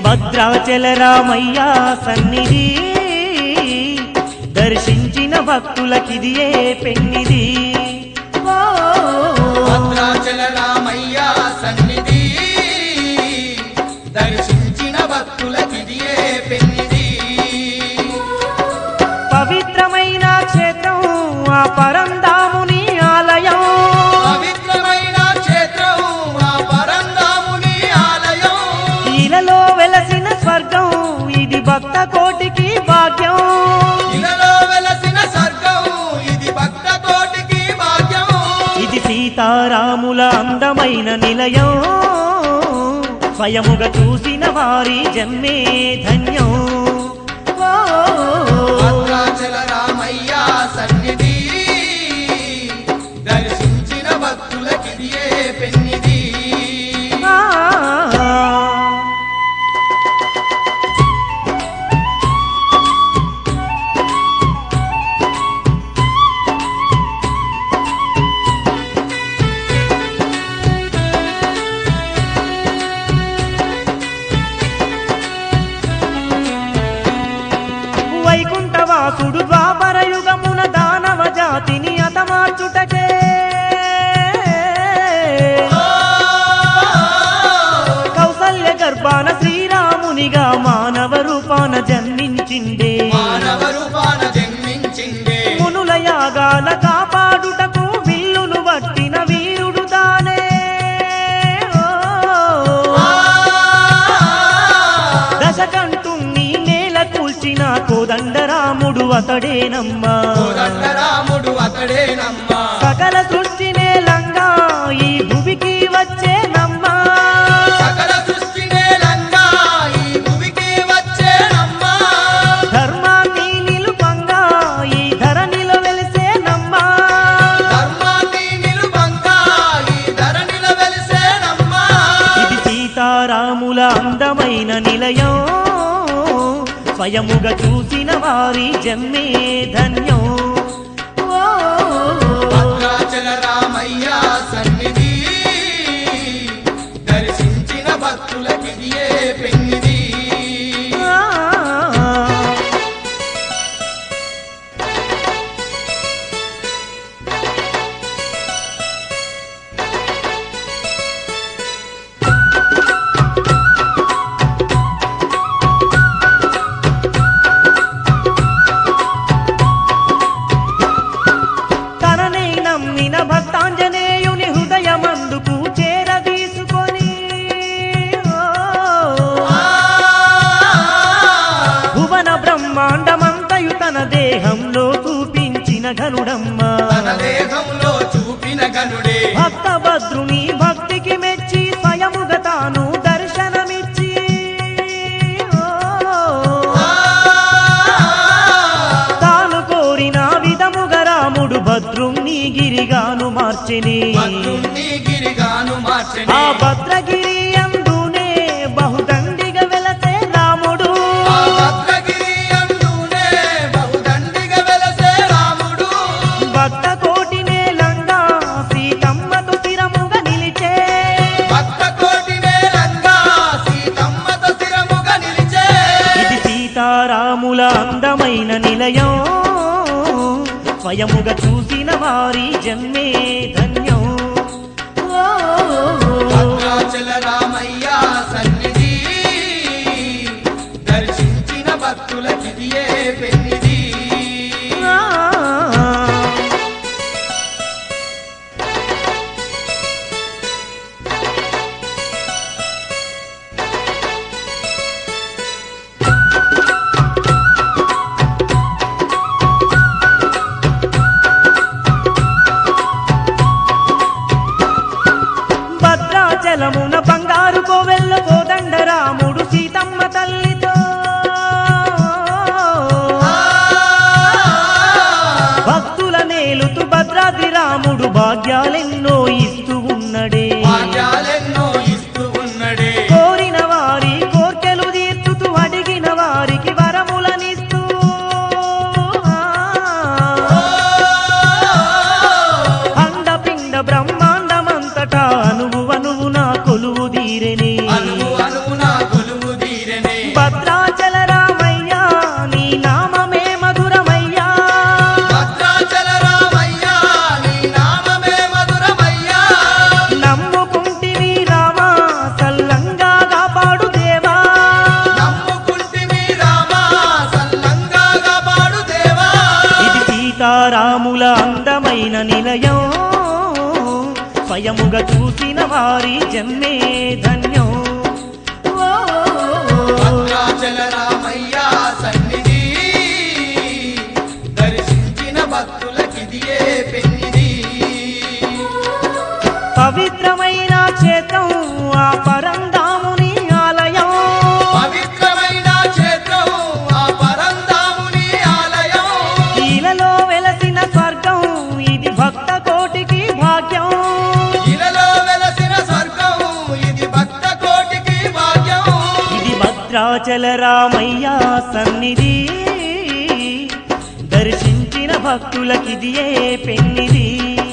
భద్రాచల రామయ్య సన్నిధి దర్శించిన భక్తులకిదియే పెన్నిది ఓ, భద్రాచల రామయ్య సన్నిధి దర్శించిన భక్తులకిదియే పెన్నిది పవిత్రమైన క్షేత్రం ఆ పరంధాముని ఆలయం పవిత్రమైన క్షేత్రం ఆ పరంధాముని ఆలయం ఇలలో వెలసిన స్వర్గం ఇది భక్త కోటికి భాగ్యం ఇలలో వెలసిన స్వర్గం ఇది భక్త కోటికి భాగ్యం ఇది సీతారాముల అందమైన నిలయం స్వయముగా చూసిన వారి జన్మే ధన్యం ఓ, భద్రాచల రామయ్య సన్నిధి దర్శించిన భక్తులకిదియే పెన్నిది ఆ. వైకుంఠవాసుడు ద్వాపర యుగమున దానవ జాతిని అతమార్చుటకే కౌసల్య గర్భాన శ్రీరామునిగా మానవ రూపాన జన్మించిండే మానవ రూపాన జన్మించిందే మునుల యాగాల కాపాడుటకు విల్లును పట్టిన వీరుడు తానే ఓ. దశకంఠుణ్ణి నేల కూల్చిన కోదండరాముడు అతడేనమ్మా కోదండరాముడు అతడేనమ్మా సకల సృష్టి నేలంగా ఈ భూమికి వచ్చేనమ్మా సకల సృష్టి నేలంగా ఈ భూమికి వచ్చేనమ్మా ధర్మాన్ని నిలుపంగా ఈ ధరణిలో వెలిసేనమ్మా ధర్మాన్ని నిలుపంగా ఈ ధరణిలో వెలిసేనమ్మా ఇది సీతారాముల అందమైన నిలయం స్వయముగా చూసిన వారి జన్మే ధన్యం ఓ, భద్రాచల రామయ్య సన్నిధి దర్శించిన భక్తులకిదియే పెన్నిది ఆ. తననే నమ్మిన భక్తాంజనేయుని హృదయమందుకు చేరదీసుకొని ఓ, భువన బ్రహ్మాండమంతయు తన దేహంలో చూపించిన ఘనుడమ్మ తన దేహంలో చూపిన గనుడే భక్త భద్రుని భక్తికి మెచ్చి స్వయముగా తాను దర్శనమిచ్చి ఓ, తాను కోరిన విధముగా రాముడు భద్రుణ్ణి గిరిగాను మార్చెని భద్రుణ్ణి గిరిగాను మార్చని ఆ భద్రగిరి అందునే బహుదండిగా వెలసే రాముడు ఆ భద్రగిరి అందునే బహుదండిగా వెలసే రాముడు భక్త కోటి నేలంగా సీతమ్మకు స్థిరముగా నిలిచే భక్త కోటి నేలంగా సీతమ్మత స్థిరముగా నిలిచే ఇది సీతారాముల అందమైన నిలయం స్వయముగా చూసిన వారి జన్మే ధన్యం ఓ, భద్రాచల రామయ్య సన్నిధి దర్శించిన భక్తులకిదియే పెన్నిది ఆ. భద్రాచలమున బంగారు కోవెల్ల కోదండరాముడు సీతమ్మ తల్లితో భక్తుల నేలుతూ భద్రాద్రి రాముడు భాగ్యాలెన్నో ఇస్తూ ఉన్నడే భాగ్యాలెన్నో ఇస్తూ ఉన్నడే కోరిన వారి కోర్కెలు తీర్చుతూ అడిగిన వారికి వరములనిస్తూ అండపిండ బ్రహ్మాండమంతటా అనువు అనువు నా కొలువు తీరెని అనువు అనువున కొలువు తీరెనే భక్తుల అందమైన నిలయం స్వయముగా చూసిన వారి జన్మే ధన్యం ఓ, భద్రాచల రామయ్య సన్నిధి దర్శించిన భక్తులకిదియే పెన్నిది పవిత్రమైన క్షేత్రం ఆ పరంధాముని ఆలయం పవిత్రమైన క్షేత్రం ఆ పరంధాముని ఆలయం ఈలలో వెలసిన స్వర్గం ఇది భక్త కోటికి భాగ్యం ఇలలో వెలసిన స్వర్గం ఇది భక్త కోటికి భాగ్యం ఇది భద్రాచల రామయ్య సన్నిధి దర్శించిన భక్తులకిదియే పెన్నిది